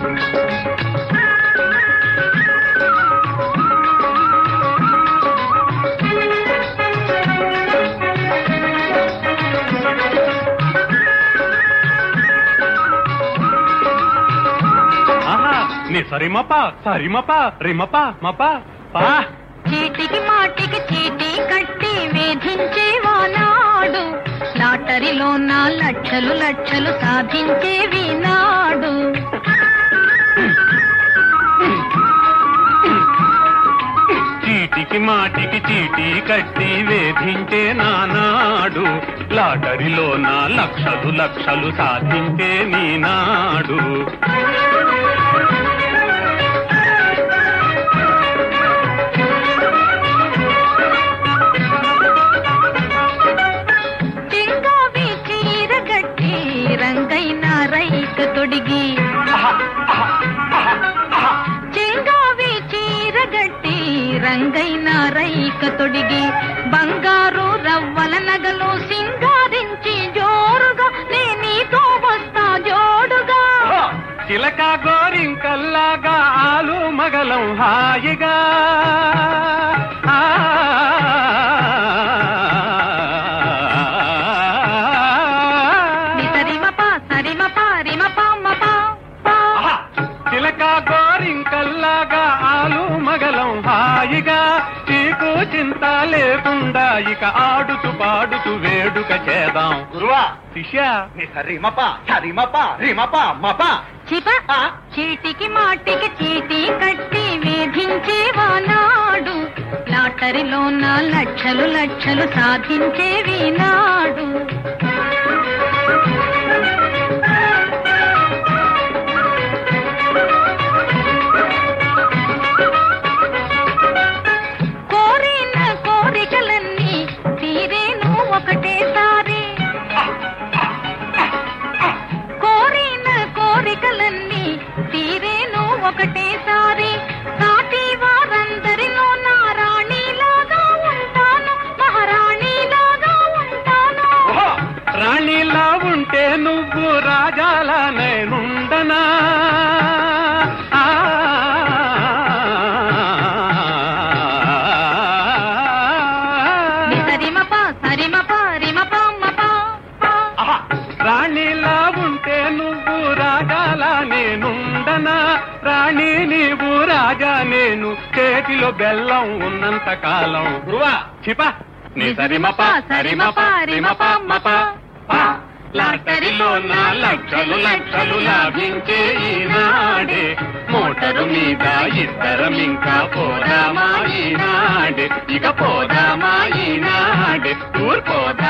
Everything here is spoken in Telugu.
ఆహా నీ సరిమప సరిమప రిమప మప పా చీటికి మాటికి చీటీ కట్టి వేధించేవానాడు లాటరీలో నా లక్షలు లక్షలు సాధించేవి నాడు చీటికి మాటికి చీటీ కట్టి వేధించే నానాడు లాటరీలో నా లక్షలు లక్షలు సాధించే నీనాడు చింగావి చీర గట్టి రంగైన రైక తొడిగి చింగావి చీర గట్టి రంగైన రైక తొడిగి బంగారు రవ్వల నగలు సింగారించి జోరుగా నే నీతో వస్తా జోడుగా చిలక గోరింకల్లాగా ఆలు మగలం హాయిగా ఆ. ని సరిమప సరిమప రిమప మప పా. చిలక గోరింకల్లాగా ఆలు మగలం హాయిగా చీకు చింత లేకుండా ఇక ఆడుతూ పాడుతూ వేడుక చేద్దాం గురువా శిష్య నీ సరిమప సరిమప రిమప మప చిప ఆ. చీటికి మాటికి చీటీ కట్టి వేధించేవానాడు లాటరీలో నా లక్షలు లక్షలు సాధించేవి నాడు కోరిన కోరికలన్నీ తీరేను ఒకటేసారి కోరిన కోరికలన్నీ తీరేను ఒకటేసారి సాటి వారందరిలో నా రాణిలాగా ఉంటాను మహారాణిలాగా ఉంటాను రాణిలా ఉంటే నువ్వు రాజాలా నేనుండనా ఆ. ని సరిమప సరిమప రిమప మప పా. రాణిలా ఉంటే నువ్వు రాజాలా నేనుండనా రాణి నీవు రాజా నేను చేతిలో బెల్లం ఉన్నంత కాలం గురువా చిప నీ సరిమప సరిమప రిమప మప పా. లాటరీలో నా లక్షలు లక్షలు లాభించే ఈనాడే మోటరు మీద ఇద్దరం ఇంకా పోదామా ఈనాడే ఇక పోదామా ఈనాడే ఊరు పోదామా